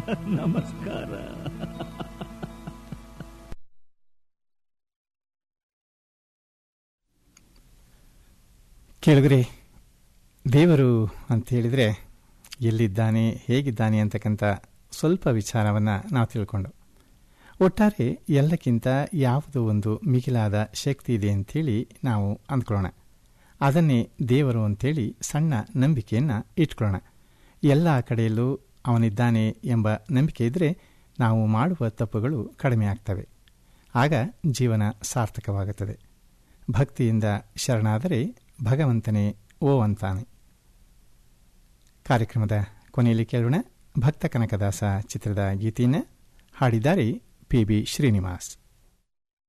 ನಮಸ್ಕಾರ ಕೇಳಿದ್ರಿ ದೇವರು ಅಂತ ಹೇಳಿದರೆ ಎಲ್ಲಿದ್ದಾನೆ ಹೇಗಿದ್ದಾನೆ ಅಂತಕ್ಕಂಥ ಸ್ವಲ್ಪ ವಿಚಾರವನ್ನು ನಾವು ತಿಳ್ಕೊಂಡು ಒಟ್ಟಾರೆ ಎಲ್ಲಕ್ಕಿಂತ ಯಾವುದೋ ಒಂದು ಮಿಗಿಲಾದ ಶಕ್ತಿ ಇದೆ ಅಂಥೇಳಿ ನಾವು ಅಂದ್ಕೊಳ್ಳೋಣ ಅದನ್ನೇ ದೇವರು ಅಂತೇಳಿ ಸಣ್ಣ ನಂಬಿಕೆಯನ್ನು ಇಟ್ಕೊಳ್ಳೋಣ ಎಲ್ಲ ಕಡೆಯಲ್ಲೂ ಅವನಿದ್ದಾನೆ ಎಂಬ ನಂಬಿಕೆ ಇದ್ದರೆ ನಾವು ಮಾಡುವ ತಪ್ಪುಗಳು ಕಡಿಮೆ ಆಗ್ತವೆ ಆಗ ಜೀವನ ಸಾರ್ಥಕವಾಗುತ್ತದೆ ಭಕ್ತಿಯಿಂದ ಶರಣಾದರೆ ಭಗವಂತನೇ ಓ ಅಂತಾನೆ ಕಾರ್ಯಕ್ರಮದ ಕೊನೆಯಲ್ಲಿ ಕೇಳೋಣ ಭಕ್ತ ಕನಕದಾಸ ಚಿತ್ರದ ಗೀತೆಯನ್ನು ಹಾಡಿದ್ದಾರೆ ಪಿ ಬಿ ಶ್ರೀನಿವಾಸ್